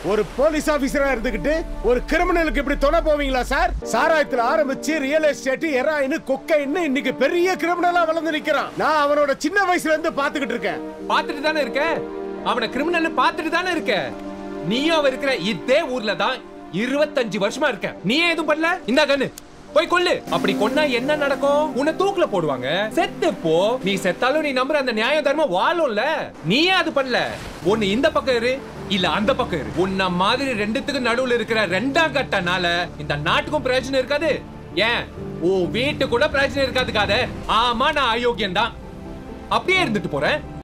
ஒரு போலீஸ் ஆபீசரா இருந்துகிட்டு ஒரு கிரிமினலுக்கு இப்படி துணை போவீங்களா சார் சாராயத்துல ஆரம்பிச்சு ரியல் எஸ்டேட் எராயின் கொக்கைன்னு இன்னைக்கு பெரிய கிரிமினலா வளர்ந்து நிக்கிறான் நான் அவனோட சின்ன வயசுல இருந்து பாத்துக்கிட்டு இருக்கேன் பாத்துட்டு தானே இருக்க அவனை கிரிமினல் பாத்துட்டு தானே இருக்க நீயும் அவ இருக்கிற இதே ஊர்ல தான் இருபத்தஞ்சு வருஷமா இருக்க நீ ஏன் எதுவும் பண்ணல இந்த கண்ணு போய் கொல்லு அப்படி கொன்னா என்ன நடக்கும் உன்னை தூக்குல போடுவாங்க செத்து போ நீ செத்தாலும் நீ நம்புற அந்த நியாய தர்மம் வாழும்ல நீ ஏன் அது பண்ணல ஒண்ணு இந்த பக்கம் இரு இல்ல அந்த பக்கம் இரு உன்ன மாதிரி ரெண்டுத்துக்கு நடுவுல இருக்கிற ரெண்டாம் கட்டனால இந்த நாட்டுக்கும் பிரயோஜனம் இருக்காது ஏன் உன் வீட்டு கூட பிரயோஜனம் இருக்காதுக்காத ஆமா நான் அயோக்கியம் தான் அப்படியே இருந்துட்டு போறேன்